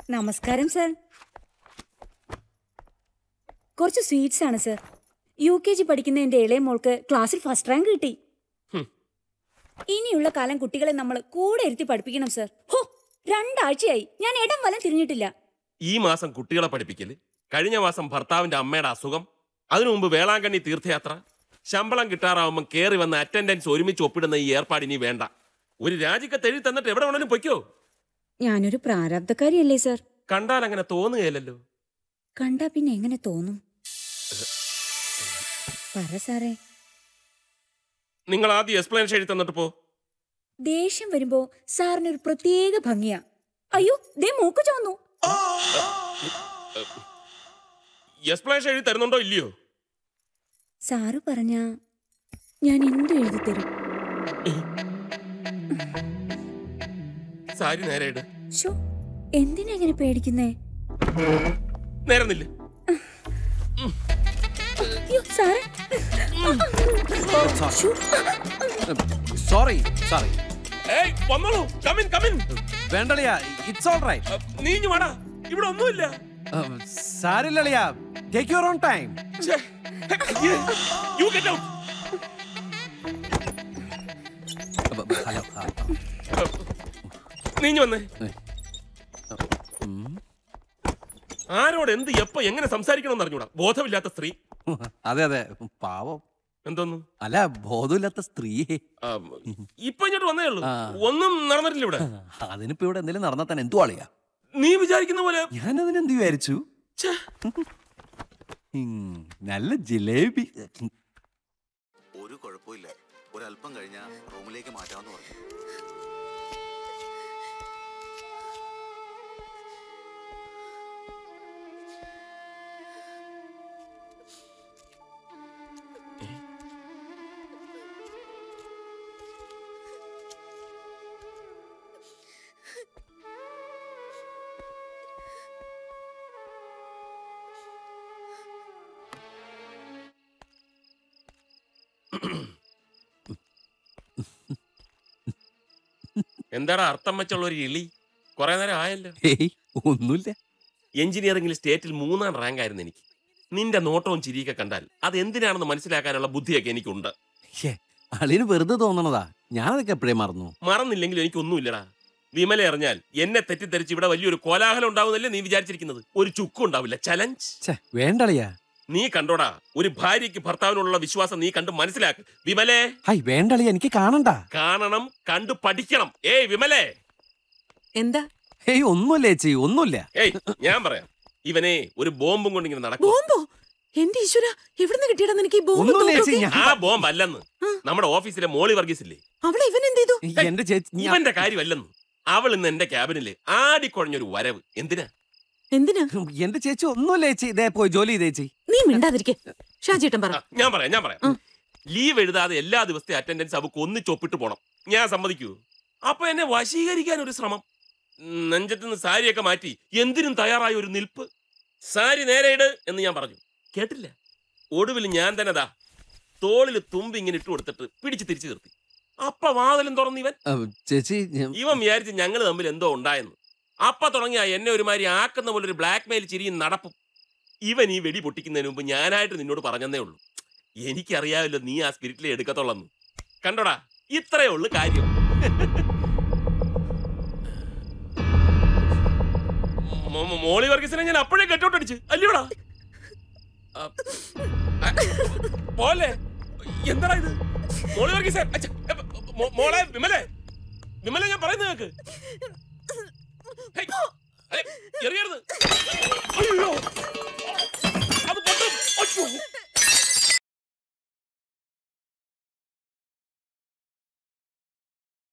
നമസ്കാരം സർ കുറച്ച് സ്വീറ്റ്സ് ആണ് സർ യു കെ ജി പഠിക്കുന്ന എന്റെ ഇളയ മോൾക്ക് ക്ലാസ്സിൽ ഫസ്റ്റ് റാങ്ക് കിട്ടി ഹും. ഇനിയുള്ള കാലം കുട്ടികളെ നമ്മൾ കൂടെ ഇരുത്തി പഠിപ്പിക്കണം സർ ഹോ രണ്ടാഴ്ചയായി ഞാൻ ഇടം വലം തിരിഞ്ഞിട്ടില്ല ഈ മാസം കുട്ടികളെ പഠിപ്പിക്കല് കഴിഞ്ഞ മാസം ഭർത്താവിന്റെ അമ്മയുടെ അസുഖം അതിനു മുമ്പ് വേളാങ്കണ്ണി തീർത്ഥയാത്ര ശമ്പളം കിട്ടാറാവുമ്പോൾ കയറി വന്ന അറ്റൻഡൻസ് ഒരുമിച്ച് ഒപ്പിടുന്ന ഈ ഏർപ്പാട് ഇനി വേണ്ട ഒരു രാജിക്കത്ത് എഴുതി തന്നിട്ട് എവിടെ വേണേലും പൊയ്ക്കോ ഞാനൊരു പ്രാരാബ്ധക്കാരിയല്ലേ സർ കണ്ടാൽ അങ്ങനെ തോന്നുകയല്ലോ കണ്ടാ പിന്നെ എങ്ങനെ തോന്നും പറ സാറേ നിങ്ങൾ ആദ്യം എക്സ്പ്ലനേഷൻ എഴുതി തന്നിട്ട് പോ ദേഷ്യം വരുമ്പോ സാറിനൊരു പ്രത്യേക ഭംഗിയാ അയ്യോ ദേ മൂക്ക് ചോന്നു എക്സ്പ്ലനേഷൻ എഴുതി തരുന്നുണ്ടോ ഇല്ലയോ സാറ് പറഞ്ഞ ഞാൻ എന്തു എഴുതി തരും സാരി നേരെ ഇട് ഷോ എന്തിനാ ഇങ്ങനെ പേടിക്കുന്നേ നേരെ നില്ല് അയ്യോ സാറേ ശ്ശോ. സോറി സോറി ഏയ് വന്നോളൂ കമിൻ കമിൻ വേണ്ടളിയ ഇറ്റ്സ് ഓൾ റൈറ്റ് നീഞ്ഞു വാടാ ഇവിടെ ഒന്നുമില്ല സാരില്ലളിയ take your own time you get out hello നീഞ്ഞു വന്നേ ആരോട് എന്ത് എപ്പോ എങ്ങനെ സംസാരിക്കണം അറിഞ്ഞൂടാ ബോധമില്ലാത്ത സ്ത്രീ അതെ അതെ പാവം എന്തോന്നു അല്ല ബോധമില്ലാത്ത സ്ത്രീയെ ആ, ഇപ്പൊ ഇങ്ങോട്ട് വന്നേ ഉള്ളൂ ആ. ഒന്നും നടന്നിട്ടില്ല ഇവിടെ അതിനിപ്പോ ഇവിടെ എന്തെങ്കിലും നടന്നാൽ തന്നെ എന്തു ആളിയാ നീ വിചാരിക്കുന്ന പോലെ ഞാനതിന് എന്ത് വിചാരിച്ചു ഛെ, ഉം, നല്ല ജിലേബി ഒരു കുഴപ്പമില്ല ഒരല്പം കഴിഞ്ഞാൽ റൂമിലേക്ക് മാറ്റാമെന്ന് പറഞ്ഞു എന്താടാ അർത്ഥം വെച്ചുള്ള ഒരു ഇളി കുറെ നേരം ആയല്ലോ ഹേയ് ഒന്നുമില്ല എഞ്ചിനീയറിംഗിൽ സ്റ്റേറ്റിൽ മൂന്നാം റാങ്ക് ആയിരുന്നു എനിക്ക് നിന്റെ നോട്ടവും ചിരിയൊക്കെ കണ്ടാൽ അത് എന്തിനാണെന്ന് മനസ്സിലാക്കാനുള്ള ബുദ്ധിയൊക്കെ എനിക്കുണ്ട് ഛേ അളിന് വെറുതെ തോന്നണതാ ഞാനതൊക്കെ എപ്പോഴേ മറന്നു മറന്നില്ലെങ്കിൽ എനിക്കൊന്നുമില്ലടാ വിമല അറിഞ്ഞാൽ എന്നെ തെറ്റിദ്ധരിച്ച് ഇവിടെ വലിയൊരു കോലാഹലം ഉണ്ടാവുന്നല്ലേ നീ വിചാരിച്ചിരിക്കുന്നത് ഒരു ചുക്കും ഉണ്ടാവില്ല ചലഞ്ച് ഛേ വേണ്ടളിയാ നീ കണ്ടോടാ ഒരു ഭാര്യയ്ക്ക് ഭർത്താവിനുള്ള വിശ്വാസം നീ കണ്ട് മനസ്സിലാക്ക് വിമലേ ഹൈ വേണ്ടളിയ എനിക്ക് കാണണ്ട കാണണം കണ്ടു പഠിക്കണം ഏയ് വിമലേ എന്താ ഹേയ് ഒന്നുമില്ല ചേച്ചി ഒന്നുമില്ല ഏയ് ഞാൻ പറയാം ഇവനെ ഒരു ബോംബും കൊണ്ട് ഇങ്ങനെ നടക്കും ബോംബോ എന്റെ ഈശ്വര എവിടുന്ന് കിട്ടിയടാ നിനക്ക് ഈ ബോംബ് ഒന്നുമില്ല ചേച്ചി തോക്കൊക്കെ? ഞാൻ ആ ബോംബ് അല്ലെന്ന് നമ്മുടെ ഓഫീസിലെ മോളി വർഗീസ് ഇല്ലേ അവളെ ഇവൻ എന്ത് ചെയ്തു എന്റെ ചേച്ചി ഞാൻ- ഇവന്റെ കാര്യമല്ലെന്ന് അവൾ ഇന്ന് എന്റെ ക്യാബിനില് ആടിക്കുഴഞ്ഞൊരു വരവ് എന്തിനാ എന്തിനാ എന്റെ ചേച്ചി ഒന്നുമില്ല ചേച്ചി ഇതേ പോയി ജോലി ചെയ്തേ ചേച്ചി നീ മിണ്ടാതിരിക്കെ ഷാജിയേട്ടൻ പറ ആ, ഞാൻ പറയാം ഞാൻ പറയാം ഉം. ലീവ് എഴുതാതെ എല്ലാ ദിവസത്തെ അറ്റൻഡൻസ് അവക്ക് ഒന്നിച്ചൊപ്പിട്ട് പോണം ഞാൻ സമ്മതിക്കൂ അപ്പൊ എന്നെ വശീകരിക്കാൻ ഒരു ശ്രമം ഉം, നെഞ്ചത്തുനിന്ന് സാരിയൊക്കെ മാറ്റി എന്തിനും തയ്യാറായ ഒരു നിൽപ്പ് സാരി നേരെ ഇട് എന്ന് ഞാൻ പറഞ്ഞു കേട്ടില്ല ഒടുവിൽ ഞാൻ തന്നെ ദാ തോളിൽ തുമ്പി ഇങ്ങനെ ഇട്ട് കൊടുത്തിട്ട് പിടിച്ച് തിരിച്ചു നിർത്തി അപ്പ വാതിലും തുറന്ന് ഇവൻ ആ, ചേച്ചി ഞാൻ- ഇവൻ വിചാരിച്ച് ഞങ്ങൾ തമ്മിൽ എന്തോ ഉണ്ടായെന്ന് അപ്പ തുടങ്ങിയ എന്നെ ഒരുമാതിരി ആക്കുന്ന പോലെ ഒരു ബ്ലാക്ക് മെയിൽ ചിരിയും നടപ്പും ഇവൻ ഈ വെടി പൊട്ടിക്കുന്നതിന് മുമ്പ് ഞാനായിട്ട് നിന്നോട് പറഞ്ഞതേ ഉള്ളൂ എനിക്കറിയാമല്ലോ നീ ആ സ്പിരിറ്റിലെ എടുക്കത്തുള്ളെന്ന് കണ്ടോടാ ഇത്രയേ ഉള്ളു കാര്യം മോ- മോ- മോളി വർഗീസിനെ ഞാൻ അപ്പോഴേ കെട്ടോട്ടടിച്ച് അല്ലയോടാ ആ, ആ, പോലെ എന്താടാ ഇത് മോളി വർഗീസേ അച്ഛ, എ, മോ- മോളെ വിമലേ വിമല ഞാൻ പറയുന്നത് കേക്ക് ഹേയ്, അരെ, എറിയരുത് അയ്യോ